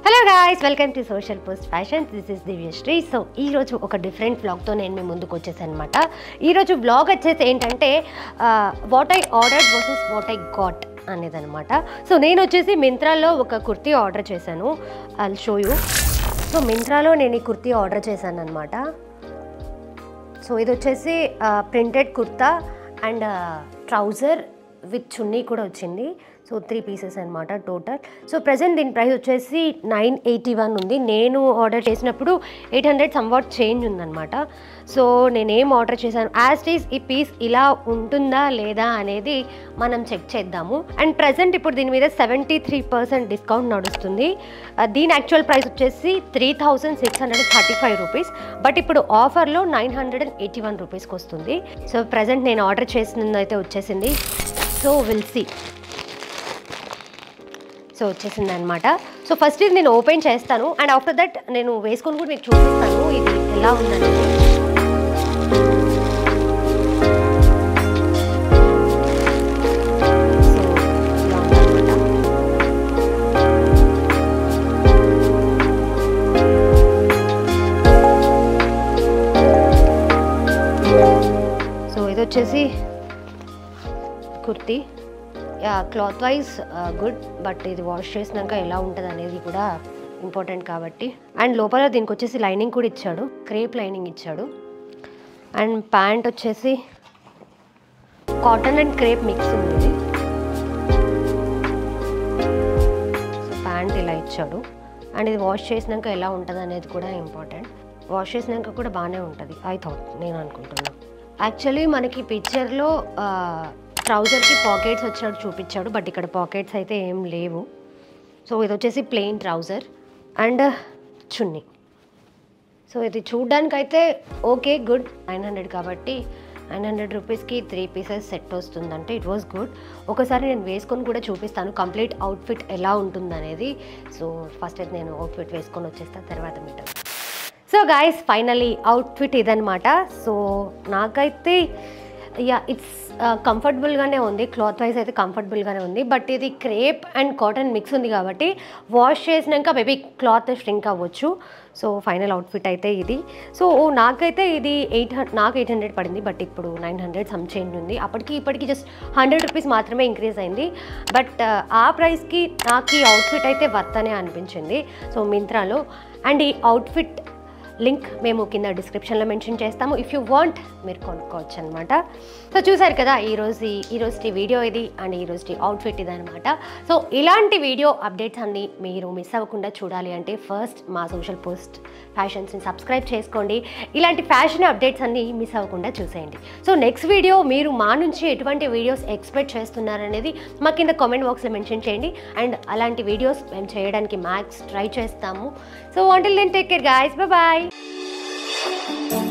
hello guys welcome to social post fashion this is Divyasri so ఈరోజు ఒక different వ్లాగ్తో నేను మీ ముందుకు వచ్చేసాను అనమాట ఈరోజు వ్లాగ్ వచ్చేసి ఏంటంటే what I ordered versus what I got అనేది అనమాట సో నేను వచ్చేసి మింత్రాలో ఒక కుర్తీ ఆర్డర్ చేశాను ఐ షో యూ సో మింత్రాలో నేను ఈ కుర్తీ ఆర్డర్ చేశాను అనమాట సో ఇది వచ్చేసి printed kurta and trouser with chunni కూడా వచ్చింది సో త్రీ పీసెస్ అనమాట టోటల్ సో ప్రజెంట్ దీని ప్రైస్ వచ్చేసి నైన్ ఎయిటీ వన్ ఉంది నేను ఆర్డర్ చేసినప్పుడు ఎయిట్ హండ్రెడ్ సమ్వాట్ చేంజ్ ఉందన్నమాట సో నేనేం ఆర్డర్ చేశాను యాజ్ ఈస్ ఈ పీస్ ఇలా ఉంటుందా లేదా అనేది మనం చెక్ చేద్దాము అండ్ ప్రజెంట్ ఇప్పుడు దీని మీద సెవెంటీ త్రీ పర్సెంట్ డిస్కౌంట్ నడుస్తుంది ఆ, దీని యాక్చువల్ ప్రైస్ వచ్చేసి three thousand six hundred thirty five rupees but ఇప్పుడు ఆఫర్లో nine hundred and eighty one రూపీస్కి వస్తుంది సో ప్రజెంట్ నేను ఆర్డర్ చేసినది అయితే వచ్చేసింది సో విల్ సి సో వచ్చేసింది అనమాట సో ఫస్ట్ ఇది నేను ఓపెన్ చేస్తాను అండ్ ఆఫ్టర్ దట్ నేను వేసుకొని కూడా మీకు చూపిస్తాను ఇది ఎలా ఉందని సో ఇలా ఉందన్నమాట సో ఇది వచ్చేసి kurti yeah cloth wise good but ఇది వాష్ చేసినాక ఎలా ఉంటుంది అనేది కూడా ఇంపార్టెంట్ కాబట్టి అండ్ లోపల దీనికి వచ్చేసి లైనింగ్ కూడా ఇచ్చాడు క్రేప్ లైనింగ్ ఇచ్చాడు అండ్ ప్యాంట్ వచ్చేసి కాటన్ అండ్ క్రేప్ మిక్స్ ఉంది ఇది సో ప్యాంట్ ఇలా ఇచ్చాడు అండ్ ఇది వాష్ చేసినాక ఎలా ఉంటుంది అనేది కూడా ఇంపార్టెంట్ వాష్ చేసినాక కూడా బాగానే ఉంటుంది ఐ థాట్ నేను అనుకుంటున్నాను యాక్చువల్లీ మనకి పిక్చర్లో ట్రౌజర్కి పాకెట్స్ వచ్చినట్టు చూపించాడు బట్ ఇక్కడ పాకెట్స్ అయితే ఏం లేవు సో ఇది వచ్చేసి plain trouser and chunni so ఇది చూడ్డానికి అయితే ఓకే గుడ్ నైన్ హండ్రెడ్ కాబట్టి నైన్ హండ్రెడ్ రూపీస్కి త్రీ పీసెస్ సెట్ వస్తుందంటే ఇట్ వాస్ గుడ్ ఒకసారి నేను వేసుకొని కూడా చూపిస్తాను కంప్లీట్ అవుట్ఫిట్ ఎలా ఉంటుందనేది సో ఫస్ట్ అయితే నేను అవుట్ఫిట్ వేసుకొని వచ్చేస్తాను తర్వాత మీటర్ సో గాయస్ ఫైనలీ అవుట్ఫిట్ ఇదనమాట సో నాకైతే యా ఇట్స్ కంఫర్టబుల్గానే ఉంది క్లాత్ వైజ్ అయితే కంఫర్టబుల్గానే ఉంది బట్ ఇది క్రేప్ అండ్ కాటన్ మిక్స్ ఉంది కాబట్టి వాష్ చేసినాక మేబీ క్లాత్ ష్రింక్ అవ్వచ్చు సో ఫైనల్ అవుట్ఫిట్ అయితే ఇది సో నాకైతే ఇది ఎయిట్ నాకు ఎయిట్ హండ్రెడ్ పడింది బట్ ఇప్పుడు నైన్ హండ్రెడ్ సమ్ చేంజ్ ఉంది అప్పటికి ఇప్పటికి జస్ట్ హండ్రెడ్ రూపీస్ మాత్రమే ఇంక్రీజ్ అయింది బట్ ఆ ప్రైస్కి నాకు ఈ అవుట్ఫిట్ అయితే వర్త్ అనే అనిపించింది సో మింత్రాలో అండ్ ఈ అవుట్ఫిట్ లింక్ మేము కింద డిస్క్రిప్షన్లో మెన్షన్ చేస్తాము ఇఫ్ యూ వాంట్ మీరు కొనుక్కోవచ్చు అనమాట సో చూసారు కదా ఈరోజు ఈరోజు వీడియో ఇది అండ్ ఈరోజు అవుట్ఫిట్ ఇది అనమాట సో ఇలాంటి వీడియో అప్డేట్స్ అన్ని మీరు మిస్ అవ్వకుండా చూడాలి అంటే ఫస్ట్ మా సోషల్ పోస్ట్ ఫ్యాషన్స్ని సబ్స్క్రైబ్ చేసుకోండి ఇలాంటి ఫ్యాషన్ అప్డేట్స్ అన్ని మిస్ అవ్వకుండా చూసేయండి సో నెక్స్ట్ వీడియో మీరు మా నుంచి ఎటువంటి వీడియోస్ ఎక్స్పెక్ట్ చేస్తున్నారనేది మా కింద కామెంట్ బాక్స్లో మెన్షన్ చేయండి అండ్ అలాంటి వీడియోస్ మేము చేయడానికి మ్యాక్స్ ట్రై చేస్తాము so until then take care guys bye